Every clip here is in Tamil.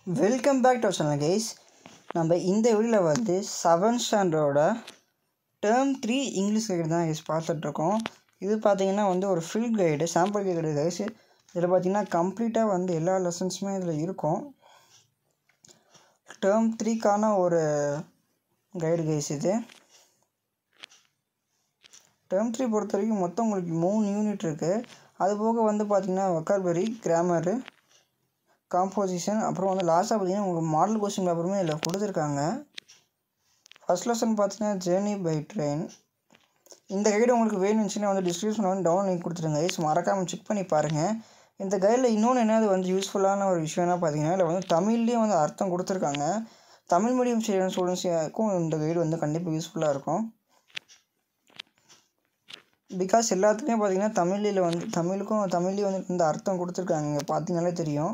welcome back to channel guys நம்ம இந்த வீடியோவில் வந்து செவன்த் ஸ்டாண்டர்டோட டேர்ம் த்ரீ இங்கிலீஷ் கைடு தான் கைஸ் பார்த்துட்ருக்கோம் இது பார்த்தீங்கன்னா வந்து ஒரு fill guide sample guide guys இதில் பார்த்தீங்கன்னா கம்ப்ளீட்டாக வந்து எல்லா லெசன்ஸுமே இதில் இருக்கும் டேர்ம் த்ரீக்கான ஒரு கைடு கைஸ் இது டேர்ம் த்ரீ பொறுத்த வரைக்கும் மொத்தம் உங்களுக்கு மூணு யூனிட் இருக்குது அது போக வந்து பார்த்திங்கன்னா வக்கால்பரி கிராமரு காம்போசிஷன் அப்புறம் வந்து லாஸ்ட்டாக பார்த்தீங்கன்னா உங்களுக்கு மாடல் கொஸ்டின் பேப்பருமே இதில் கொடுத்துருக்காங்க ஃபஸ்ட் லெசன் பார்த்தீங்கன்னா ஜேர்னி பை ட்ரெயின் இந்த கைடு உங்களுக்கு வேணுச்சுன்னா வந்து டிஸ்கிரிப்ஷனில் வந்து டவுன் லிங்க் கொடுத்துருங்க ஸோ மறக்காமல் செக் பண்ணி பாருங்கள் இந்த கைடில் இன்னொன்று என்னது வந்து யூஸ்ஃபுல்லான ஒரு விஷயம்னா பார்த்தீங்கன்னா இதில் வந்து தமிழ்லேயும் வந்து அர்த்தம் கொடுத்துருக்காங்க தமிழ் மீடியம் ஸ்டூடெண்ட்ஸுக்கும் இந்த கைடு வந்து கண்டிப்பாக யூஸ்ஃபுல்லாக இருக்கும் பிகாஸ் எல்லாத்துக்குமே பார்த்தீங்கன்னா தமிழில் வந்து தமிழுக்கும் தமிழ்லேயும் வந்து இந்த அர்த்தம் கொடுத்துருக்காங்க இங்கே பார்த்தீங்கனாலே தெரியும்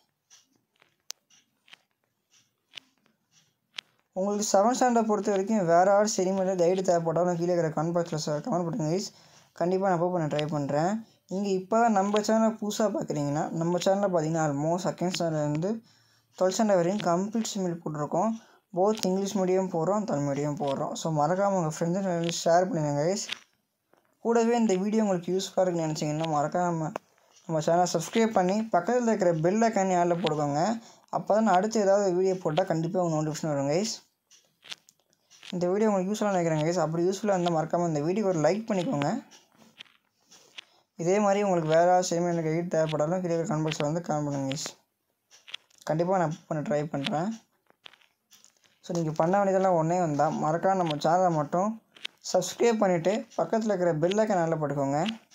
உங்களுக்கு செவன்த் ஸ்டாண்டர்ட் பொறுத்த வரைக்கும் வேறு ஆறு செடிமேல கைடு தேவைப்பட்டாலும் கீழே இருக்கிற கமெண்ட் பாக்ஸில் சார் கமெண்ட் பண்ணுங்க கைஸ் கண்டிப்பாக நான் அப்போ பண்ண ட்ரை பண்ணுறேன் நீங்கள் இப்போ தான் நம்ம சேனலை புதுசாக பார்க்குறீங்கன்னா நம்ம சேனலில் பார்த்தீங்கன்னா ஆல்மோஸ்ட் செகண்ட் ஸ்டாண்டர்ட்லேருந்து டுவெல்த் ஸ்டாண்டர்ட் வரையும் கம்ப்ளீட் சிமில் போட்டிருக்கோம் போத் இங்கிலீஷ் மீடியம் போடுறோம் தமிழ் மீடியம் போடுறோம் ஸோ மறக்காமல் உங்கள் ஃப்ரெண்ட்ஸு ஷேர் பண்ணிடுங்க கைஸ் கூடவே இந்த வீடியோ உங்களுக்கு யூஸ்ஃபுல்லாக இருக்குன்னு நினச்சிங்கன்னா மறக்காமல் நம்ம சேனலை சப்ஸ்கிரைப் பண்ணி பக்கத்தில் இருக்கிற பெல் ஐக்கானே ஆளில் போடுக்கோங்க அப்போ தான் நான் அடுத்து ஏதாவது வீடியோ போட்டால் கண்டிப்பாக உங்கள் நோட்டிஃபிகேஷன் வரும் கைஸ் இந்த வீடியோ உங்களுக்கு யூஸ்ஃபுல்லாக நினைக்கிறேன் கைஸ் அப்படி யூஸ்ஃபுல்லாக இருந்தால் மறக்காமல் இந்த வீடியோ ஒரு லைக் பண்ணிக்கோங்க இதே மாதிரி உங்களுக்கு வேறு சேம் எனக்கு கைட் தேவைப்படாலும் கீழே கமெண்ட் பாக்ஸில் வந்து கமெண்ட் பண்ணுங்க கைஸ் கண்டிப்பாக நான் பண்ண ட்ரை பண்ணுறேன் ஸோ நீங்கள் பண்ண வேண்டியதெல்லாம் ஒன்றே வந்தால் மறக்காம நம்ம சேனலை மட்டும் சப்ஸ்கிரைப் பண்ணிவிட்டு பக்கத்தில் இருக்கிற பெல் ஐக்கன் நல்லா போட்டுக்கோங்க